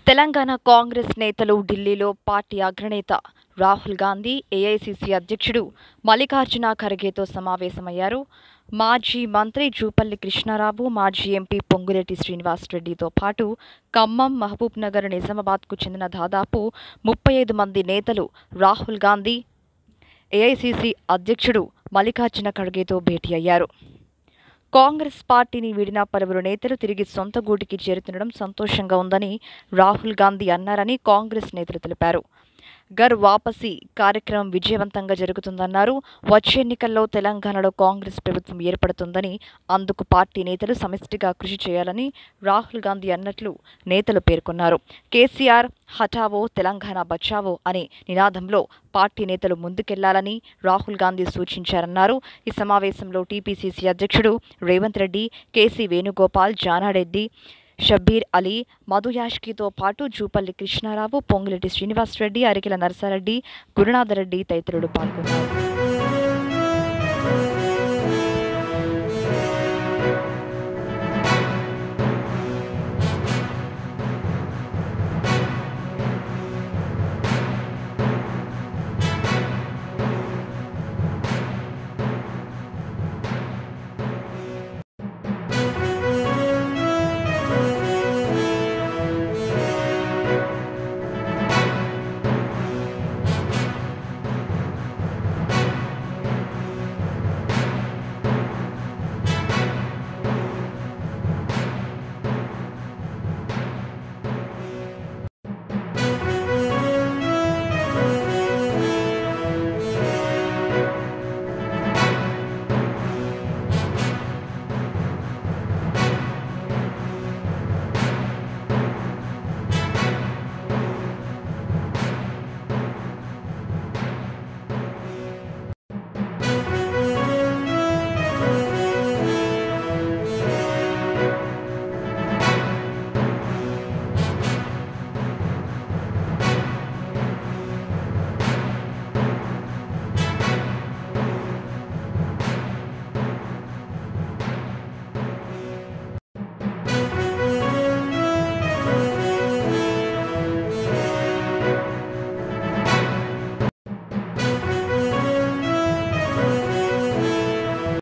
తెలంగాణ కాంగ్రెస్ నేతలు ఢిల్లీలో పార్టీ అగ్రనేత రాహుల్ గాంధీ ఏఐసిసి అధ్యక్షుడు మల్లికార్జున ఖర్గేతో సమావేశమయ్యారు మాజీ మంత్రి జూపల్లి కృష్ణారావు మాజీ ఎంపీ పొంగులేటి శ్రీనివాసరెడ్డితో పాటు ఖమ్మం మహబూబ్ నగర్ నిజామాబాద్కు చెందిన దాదాపు ముప్పై ఐదు మంది నేతలు రాహుల్ గాంధీ ఏఐసిసి అధ్యక్షుడు మల్లికార్జున ఖర్గేతో భేటీ అయ్యారు కాంగ్రెస్ పార్టీని వీడిన పలువురు నేతలు తిరిగి సొంత గూటికి చేరుతుండడం సంతోషంగా ఉందని రాహుల్ గాంధీ అన్నారని కాంగ్రెస్ నేతలు తెలిపారు గర్ వాపసీ కార్యక్రమం విజయవంతంగా జరుగుతుందన్నారు వచ్చే ఎన్నికల్లో తెలంగాణలో కాంగ్రెస్ ప్రభుత్వం ఏర్పడుతుందని అందుకు పార్టీ నేతలు సమిష్టిగా కృషి చేయాలని రాహుల్ గాంధీ అన్నట్లు నేతలు పేర్కొన్నారు కేసీఆర్ హఠావో తెలంగాణ బచావో అనే నినాదంలో పార్టీ నేతలు ముందుకెళ్లాలని రాహుల్ గాంధీ సూచించారన్నారు ఈ సమావేశంలో టీపీసీసీ అధ్యక్షుడు రేవంత్ రెడ్డి కేసీ వేణుగోపాల్ జానారెడ్డి షబ్బీర్ అలీ మధు యాష్కితో పాటు జూపల్లి కృష్ణారావు పొంగులేటి శ్రీనివాసరెడ్డి అరికెల నరసారెడ్డి గురునాథరెడ్డి తదితరులు పాల్గొన్నారు